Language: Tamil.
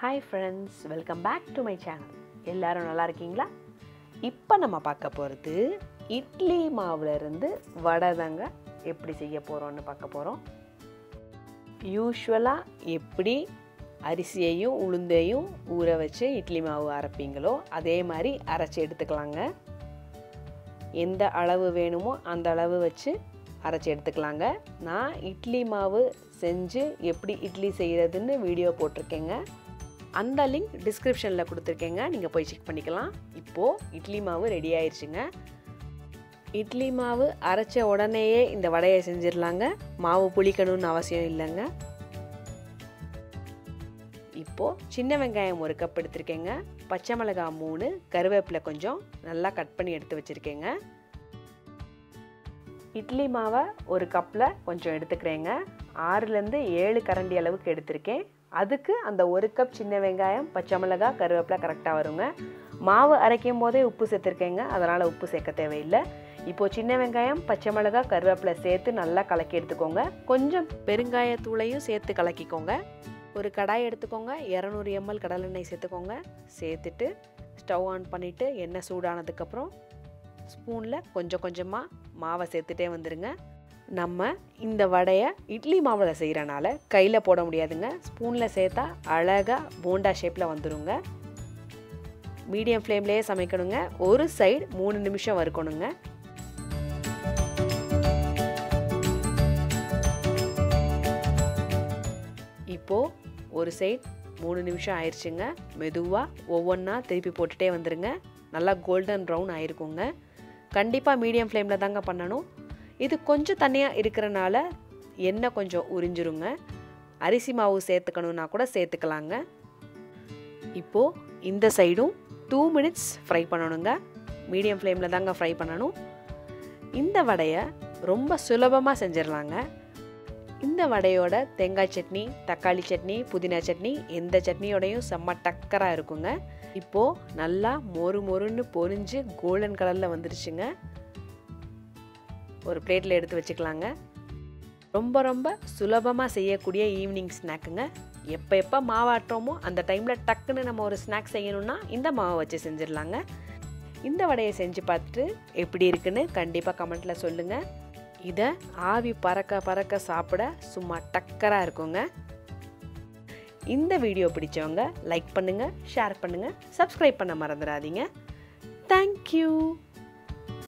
hi friends welcome back to my channel எல்லாரும் நல்லா இருக்கீங்களா இப்போ நம்ம பார்க்க போகிறது இட்லி மாவுல இருந்து வடை தாங்க எப்படி செய்ய போகிறோம்னு பார்க்க போகிறோம் யூஸ்வலாக எப்படி அரிசியையும் உளுந்தையும் ஊற வச்சு இட்லி மாவு அரைப்பீங்களோ அதே மாதிரி அரைச்சி எடுத்துக்கலாங்க எந்த அளவு வேணுமோ அந்த அளவு வச்சு அரைச்சி எடுத்துக்கலாங்க நான் இட்லி மாவு செஞ்சு எப்படி இட்லி செய்கிறதுன்னு வீடியோ போட்டிருக்கேங்க அந்த லிங்க் டிஸ்கிரிப்ஷனில் கொடுத்துருக்கேங்க நீங்கள் போய் செக் பண்ணிக்கலாம் இப்போது இட்லி மாவு ரெடி ஆயிடுச்சுங்க இட்லி மாவு அரைச்ச உடனேயே இந்த வடையை செஞ்சிடலாங்க மாவு புளிக்கணும்னு அவசியம் இல்லைங்க இப்போது சின்ன வெங்காயம் ஒரு கப் எடுத்திருக்கேங்க பச்சை மிளகாய் மூணு கருவேப்பிலை கொஞ்சம் நல்லா கட் பண்ணி எடுத்து வச்சுருக்கேங்க இட்லி மாவை ஒரு கப்பில் கொஞ்சம் எடுத்துக்கிறேங்க ஆறுலேருந்து ஏழு கரண்டி அளவுக்கு எடுத்திருக்கேன் அதுக்கு அந்த ஒரு கப் சின்ன வெங்காயம் பச்சை மிளகாய் கருவேப்பிலை கரெக்டாக வருங்க மாவு அரைக்கும் போதே உப்பு சேர்த்துருக்கேங்க அதனால் உப்பு சேர்க்க தேவையில்லை இப்போது சின்ன வெங்காயம் பச்சை மிளகாய் கருவேப்பிலை சேர்த்து நல்லா கலக்கி எடுத்துக்கோங்க கொஞ்சம் பெருங்காயத்தூளையும் சேர்த்து கலக்கிக்கோங்க ஒரு கடாய் எடுத்துக்கோங்க இரநூறு எம்எல் கடலெண்ணெய் சேர்த்துக்கோங்க சேர்த்துட்டு ஸ்டவ் ஆன் பண்ணிவிட்டு எண்ணெய் சூடானதுக்கப்புறம் ஸ்பூனில் கொஞ்சம் கொஞ்சமாக மாவை சேர்த்துட்டே வந்துடுங்க நம்ம இந்த வடையை இட்லி மாவில் செய்கிறனால கையில் போட முடியாதுங்க ஸ்பூனில் சேர்த்தா அழகாக போண்டா ஷேப்பில் வந்துடுங்க மீடியம் ஃப்ளேம்லேயே சமைக்கணுங்க ஒரு சைடு மூணு நிமிஷம் வறுக்கணுங்க இப்போது ஒரு சைட் மூணு நிமிஷம் ஆயிடுச்சுங்க மெதுவாக ஒவ்வொன்றா திருப்பி போட்டுகிட்டே வந்துடுங்க நல்லா கோல்டன் ப்ரௌன் ஆயிருக்குங்க கண்டிப்பாக மீடியம் ஃப்ளேமில் தாங்க பண்ணணும் இது கொஞ்சம் தனியாக இருக்கிறனால எண்ணெய் கொஞ்சம் உறிஞ்சிருங்க அரிசி மாவு சேர்த்துக்கணுன்னா கூட சேர்த்துக்கலாங்க இப்போது இந்த சைடும் டூ மினிட்ஸ் ஃப்ரை பண்ணணுங்க மீடியம் ஃப்ளேமில் தாங்க ஃப்ரை பண்ணணும் இந்த வடையை ரொம்ப சுலபமாக செஞ்சிடலாங்க இந்த வடையோட தேங்காய் சட்னி தக்காளி சட்னி புதினா சட்னி எந்த சட்னியோடையும் செம்ம டக்கராக இருக்குங்க இப்போது நல்லா மொறு மொறுன்னு பொரிஞ்சு கோல்டன் கலரில் வந்துருச்சுங்க ஒரு பிளேட்டில் எடுத்து வச்சுக்கலாங்க ரொம்ப ரொம்ப சுலபமாக செய்யக்கூடிய ஈவினிங் ஸ்நாக்குங்க எப்போ எப்போ மாவாட்டுறோமோ அந்த டைமில் டக்குன்னு நம்ம ஒரு ஸ்நாக் செய்யணும்னா இந்த மாவை வச்சு செஞ்சிடலாங்க இந்த வடையை செஞ்சு பார்த்துட்டு எப்படி இருக்குன்னு கண்டிப்பாக கமெண்ட்டில் சொல்லுங்கள் இதை ஆவி பறக்க பறக்க சாப்பிட சும்மா டக்கராக இருக்குங்க இந்த வீடியோ பிடிச்சவங்க லைக் பண்ணுங்கள் ஷேர் பண்ணுங்கள் சப்ஸ்கிரைப் பண்ண மறந்துடாதீங்க தேங்க்யூ